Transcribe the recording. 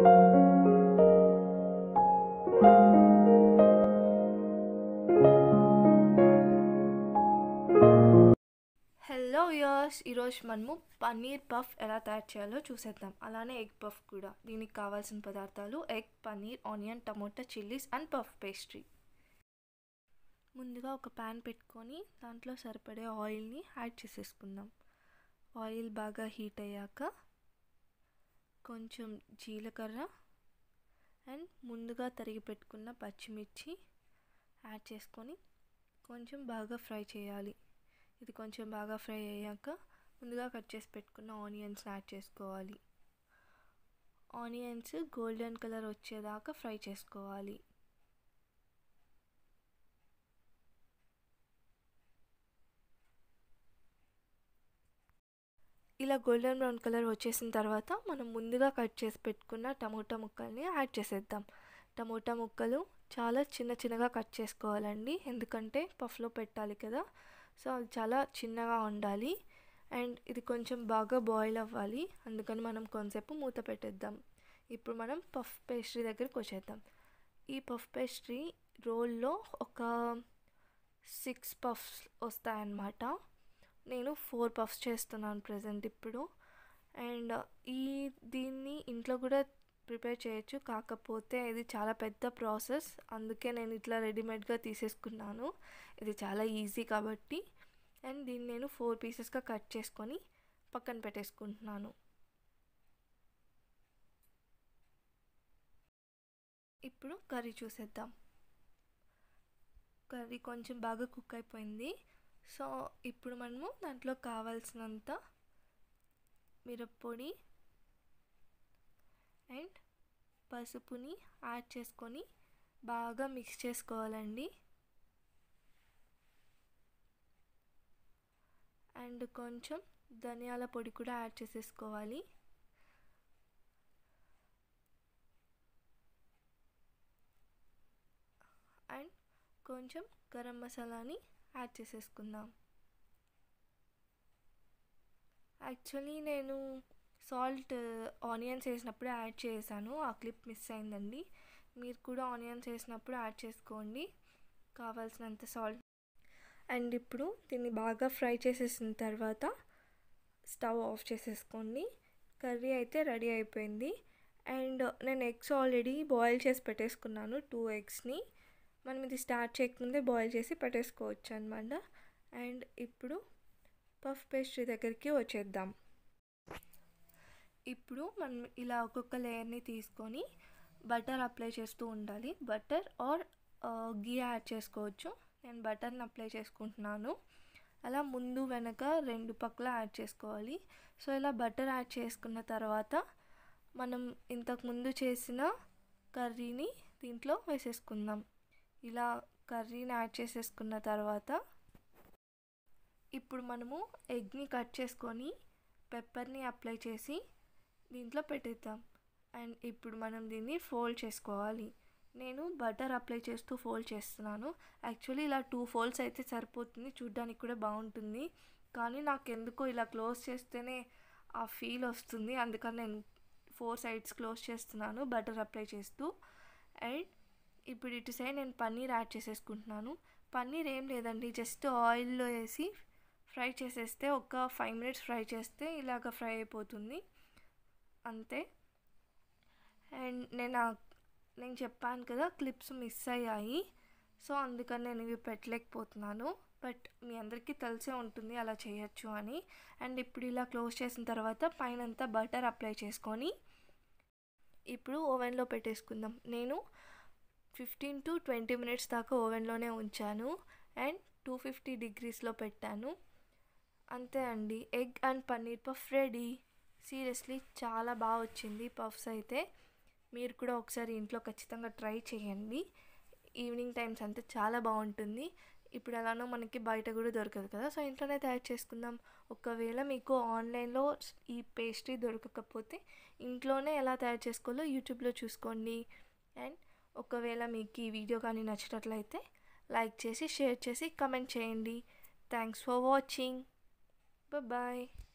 hello viewers ఈరోజు మనము paneer puff ఎలా తయారు చేయాలో చూసేద్దాం అలానే ఎగ్ పఫ్ కూడా దీనికి కావాల్సిన పదార్థాలు egg paneer onion tomato chillies and puff pastry ముందుగా ఒక ప్యాన్ పెట్టుకొని దాంట్లో సరిపడే ఆయిల్ని యాడ్ చేసేసుకుందాం ఆయిల్ బాగా హీట్ అయ్యాక కొంచెం జీలకర్ర అండ్ ముందుగా తరిగి పెట్టుకున్న పచ్చిమిర్చి యాడ్ చేసుకొని కొంచెం బాగా ఫ్రై చేయాలి ఇది కొంచెం బాగా ఫ్రై అయ్యాక ముందుగా కట్ చేసి పెట్టుకున్న ఆనియన్స్ యాడ్ చేసుకోవాలి ఆనియన్స్ గోల్డెన్ కలర్ వచ్చేదాకా ఫ్రై చేసుకోవాలి ఇలా గోల్డెన్ బ్రౌన్ కలర్ వచ్చేసిన తర్వాత మనం ముందుగా కట్ చేసి పెట్టుకున్న టమోటా ముక్కల్ని యాడ్ చేసేద్దాం టమోటా ముక్కలు చాలా చిన్న చిన్నగా కట్ చేసుకోవాలండి ఎందుకంటే పఫ్లో పెట్టాలి కదా సో అది చాలా చిన్నగా ఉండాలి అండ్ ఇది కొంచెం బాగా బాయిల్ అవ్వాలి అందుకని మనం కొంతసేపు మూత పెట్టేద్దాం ఇప్పుడు మనం పఫ్ పేస్ట్రీ దగ్గరికి వచ్చేద్దాం ఈ పఫ్ పేస్ట్రీ రోల్లో ఒక సిక్స్ పఫ్స్ వస్తాయన్నమాట నేను ఫోర్ పఫ్స్ చేస్తున్నాను ప్రజెంట్ ఇప్పుడు అండ్ ఈ దీన్ని ఇంట్లో కూడా ప్రిపేర్ చేయొచ్చు కాకపోతే ఇది చాలా పెద్ద ప్రాసెస్ అందుకే నేను ఇట్లా రెడీమేడ్గా తీసేసుకున్నాను ఇది చాలా ఈజీ కాబట్టి అండ్ దీన్ని నేను ఫోర్ పీసెస్గా కట్ చేసుకొని పక్కన పెట్టేసుకుంటున్నాను ఇప్పుడు కర్రీ చూసేద్దాం కర్రీ కొంచెం బాగా కుక్ అయిపోయింది సో ఇప్పుడు మనము దాంట్లో కావాల్సినంత మిరప్పొడి అండ్ పసుపుని యాడ్ చేసుకొని బాగా మిక్స్ చేసుకోవాలండి అండ్ కొంచెం ధనియాల పొడి కూడా యాడ్ చేసేసుకోవాలి అండ్ కొంచెం గరం మసాలాని యాడ్ చేసేసుకుందాం యాక్చువల్లీ నేను సాల్ట్ ఆనియన్స్ వేసినప్పుడు యాడ్ చేశాను ఆ క్లిప్ మిస్ అయిందండి మీరు కూడా ఆనియన్స్ వేసినప్పుడు యాడ్ చేసుకోండి కావాల్సినంత సాల్ట్ అండ్ ఇప్పుడు దీన్ని బాగా ఫ్రై చేసేసిన తర్వాత స్టవ్ ఆఫ్ చేసేసుకోండి కర్రీ అయితే రెడీ అయిపోయింది అండ్ నేను ఎగ్స్ ఆల్రెడీ బాయిల్ చేసి పెట్టేసుకున్నాను టూ ఎగ్స్ని మనం ఇది స్టార్ట్ చేయకముందే బాయిల్ చేసి పెట్టేసుకోవచ్చు అనమాట అండ్ ఇప్పుడు పఫ్ పేస్ట్రీ దగ్గరికి వచ్చేద్దాం ఇప్పుడు మనం ఇలా ఒక్కొక్క లేయర్ని తీసుకొని బటర్ అప్లై చేస్తూ ఉండాలి బటర్ ఆర్ గీ యాడ్ చేసుకోవచ్చు నేను బటర్ని అప్లై చేసుకుంటున్నాను అలా ముందు వెనక రెండు పక్కల యాడ్ చేసుకోవాలి సో ఇలా బటర్ యాడ్ చేసుకున్న తర్వాత మనం ఇంతకుముందు చేసిన కర్రీని దీంట్లో వేసేసుకుందాం ఇలా కర్రీని యాడ్ చేసేసుకున్న తర్వాత ఇప్పుడు మనము ఎగ్ని కట్ చేసుకొని పెప్పర్ని అప్లై చేసి దీంట్లో పెట్టేద్దాం అండ్ ఇప్పుడు మనం దీన్ని ఫోల్డ్ చేసుకోవాలి నేను బటర్ అప్లై చేస్తూ ఫోల్డ్ చేస్తున్నాను యాక్చువల్లీ ఇలా టూ ఫోల్డ్స్ అయితే సరిపోతుంది చూడ్డానికి కూడా బాగుంటుంది కానీ నాకు ఎందుకో ఇలా క్లోజ్ చేస్తేనే ఆ ఫీల్ వస్తుంది అందుకని నేను ఫోర్ సైడ్స్ క్లోజ్ చేస్తున్నాను బటర్ అప్లై చేస్తూ అండ్ ఇప్పుడు ఇటు సైడ్ నేను పన్నీర్ యాడ్ చేసేసుకుంటున్నాను పన్నీర్ ఏం లేదండి జస్ట్ ఆయిల్లో వేసి ఫ్రై చేసేస్తే ఒక ఫైవ్ మినిట్స్ ఫ్రై చేస్తే ఇలాగ ఫ్రై అయిపోతుంది అంతే అండ్ నేను నేను చెప్పాను కదా క్లిప్స్ మిస్ అయ్యాయి సో అందుకని నేను ఇవి పెట్టలేకపోతున్నాను బట్ మీ అందరికీ తెలిసే ఉంటుంది అలా చేయొచ్చు అని అండ్ ఇప్పుడు ఇలా క్లోజ్ చేసిన తర్వాత పైన అంతా బటర్ అప్లై చేసుకొని ఇప్పుడు ఓవెన్లో పెట్టేసుకుందాం నేను ఫిఫ్టీన్ టు ట్వంటీ మినిట్స్ దాకా ఓవెన్లోనే ఉంచాను అండ్ టూ ఫిఫ్టీ డిగ్రీస్లో పెట్టాను అంతే అండి egg and paneer puff ready seriously చాలా బాగా వచ్చింది పఫ్స్ అయితే మీరు కూడా ఒకసారి ఇంట్లో ఖచ్చితంగా ట్రై చేయండి ఈవినింగ్ టైమ్స్ అంతా చాలా బాగుంటుంది ఇప్పుడు ఎలానో మనకి బయట కూడా దొరకదు కదా సో ఇంట్లోనే తయారు చేసుకుందాం ఒకవేళ మీకు ఆన్లైన్లో ఈ పేస్ట్రీ దొరకకపోతే ఇంట్లోనే ఎలా తయారు చేసుకోవాలో యూట్యూబ్లో చూసుకోండి అండ్ ఒకవేళ మీకు ఈ వీడియో కానీ నచ్చినట్లయితే లైక్ చేసి షేర్ చేసి కమెంట్ చేయండి థ్యాంక్స్ ఫర్ వాచింగ్ బాయ్